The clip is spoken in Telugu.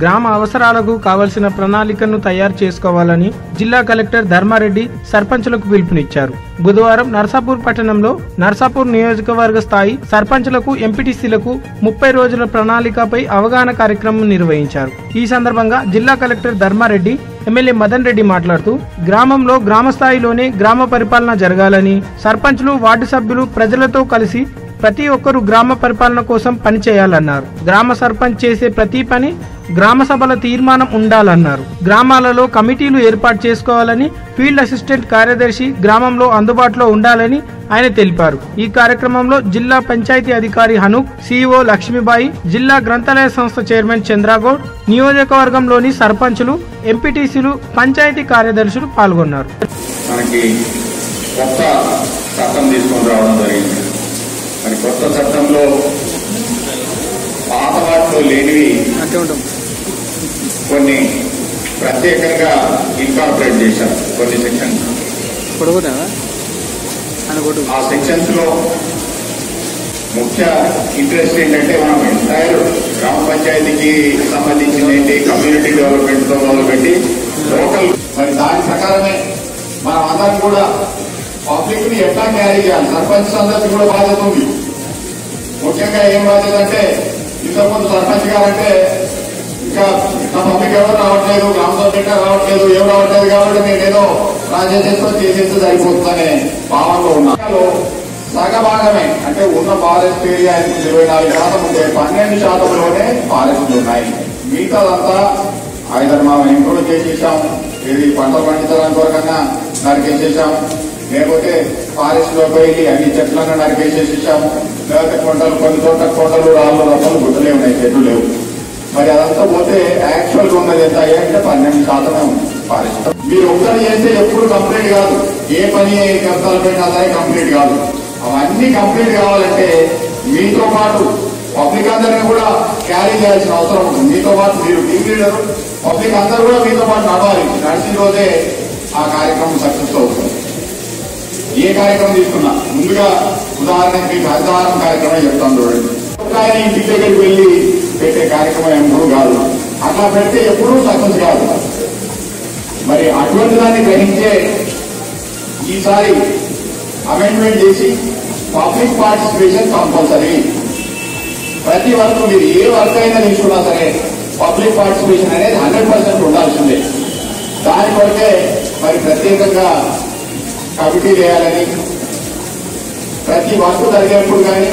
గ్రామ అవసరాలకు కావలసిన ప్రణాళికను తయారు చేసుకోవాలని జిల్లా కలెక్టర్ ధర్మారెడ్డి సర్పంచులకు పిలుపునిచ్చారు బుధవారం నర్సాపూర్ పట్టణంలో నర్సాపూర్ నియోజకవర్గ స్థాయి సర్పంచులకు ఎంపీటీసీలకు ముప్పై రోజుల ప్రణాళికపై అవగాహన కార్యక్రమం నిర్వహించారు ఈ సందర్భంగా జిల్లా కలెక్టర్ ధర్మారెడ్డి ఎమ్మెల్యే మదన్ రెడ్డి మాట్లాడుతూ గ్రామంలో గ్రామ స్థాయిలోనే గ్రామ పరిపాలన జరగాలని సర్పంచ్లు వార్డు సభ్యులు ప్రజలతో కలిసి ప్రతి ఒక్కరూ గ్రామ పరిపాలన కోసం పనిచేయాలన్నారు గ్రామ సర్పంచ్ చేసే ప్రతి పని గ్రామ సభల తీర్మానం ఉండాలన్నారు గ్రామాలలో కమిటీలు ఏర్పాటు చేసుకోవాలని ఫీల్డ్ అసిస్టెంట్ కార్యదర్శి గ్రామంలో అందుబాటులో ఉండాలని ఆయన తెలిపారు ఈ కార్యక్రమంలో జిల్లా పంచాయతీ అధికారి హనుక్ సిఇఓ లక్ష్మీబాయి జిల్లా గ్రంథాలయ సంస్థ చైర్మన్ చంద్రగౌడ్ నియోజకవర్గంలోని సర్పంచులు ఎంపీటీసీలు పంచాయతీ కార్యదర్శులు పాల్గొన్నారు మనకి కొత్త చట్టం తీసుకొని రావడం జరిగింది మరి కొత్త చట్టంలో పాత వాటిలో లేనివి కొన్ని ప్రత్యేకంగా ఇన్కార్పొరేట్ చేశారు కొన్ని సెక్షన్స్ ఆ సెక్షన్స్ లో ముఖ్య ఇంట్రెస్ట్ ఏంటంటే మనం ఎంటైర్ గ్రామ పంచాయతీకి సంబంధించిన ఏంటి కమ్యూనిటీ డెవలప్మెంట్ తో మొదలుపెట్టి లోకల్ మరి దాని ప్రకారమే మనం అందరం కూడా పబ్లిక్ ని ఎట్లా క్యారీ చేయాలి సర్పంచ్ అందరికి కూడా బాధ్యత ఉంది ముఖ్యంగా ఏం బాధ్యత అంటే ఇంతకుముందు సర్పంచ్ గారంటే ఇంకా నా పబ్లిక్ ఎవరు రావట్లేదు గ్రామ సభ్యులు రావట్లేదు ఎవరు రావట్లేదు కాబట్టి నేనేదో రాజేసేస్తో చేసేస్తే సరిపోతుందనే భావనలో ఉన్నాను సగభాగమే అంటే ఉన్న ఫారెస్ట్ ఏరియా ఇరవై నాలుగు శాతం ఉంటే పన్నెండు శాతంలోనే ఫారెస్ట్లు ఉన్నాయి మిగతాదంతా ఐదర్ మనం ఇంప్రూవ్ చేసేసాం ఇది పంటలు పండించడానికి వరకన్నా నరికేసేసాం లేకపోతే ఫారెస్ట్ లో పోయి అన్ని చెట్లన్నా నరికేసేసేసాం లేకపోతే కొండలు కొన్ని చోట్ల కొండలు రాళ్ళు రప్పలు గుట్టలే ఉన్నాయి చెట్లు లేవు మరి అదంతా పోతే యాక్చువల్ గా ఉన్నది ఎంత అంటే పన్నెండు శాతమే ఉంది ఫారెస్ట్ మీరు ఒక్కటి చేస్తే ఎప్పుడు కంప్లీట్ కాదు ఏ పని కష్టాలు పెట్టినా సరే కంప్లీట్ కాదు అవన్నీ కంప్లీట్ కావాలంటే మీతో పాటు పబ్లిక్ అందరినీ కూడా క్యారీ చేయాల్సిన అవసరం ఉంటుంది మీతో పాటు మీరు టీం లీడర్ పబ్లిక్ అందరూ కూడా మీతో పాటు నడవాలి నడిచిన రోజే ఆ కార్యక్రమం సక్సెస్ అవుతుంది ఏ కార్యక్రమం తీసుకున్నా ముందుగా ఉదాహరణకి మీకు హరితహారం కార్యక్రమం చెప్తాను చూడండి ఆయన ఇంటి దగ్గరికి వెళ్ళి పెట్టే కార్యక్రమం ఎప్పుడు కాదు అట్లా పెడితే ఎప్పుడూ సక్సెస్ కాదు మరి అటువంటి దాన్ని గ్రహించే ఈసారి అమెండ్మెంట్ చేసి పబ్లిక్ పార్టిసిపేషన్ కంపల్సరీ ప్రతి వర్క్ మీరు ఏ వర్క్ అయినా తీసుకున్నా సరే పబ్లిక్ పార్టిసిపేషన్ అనేది హండ్రెడ్ పర్సెంట్ ఉండాల్సిందే దాని కొరకే మరి ప్రత్యేకంగా కమిటీ వేయాలని ప్రతి వర్క్ జరిగేప్పుడు కానీ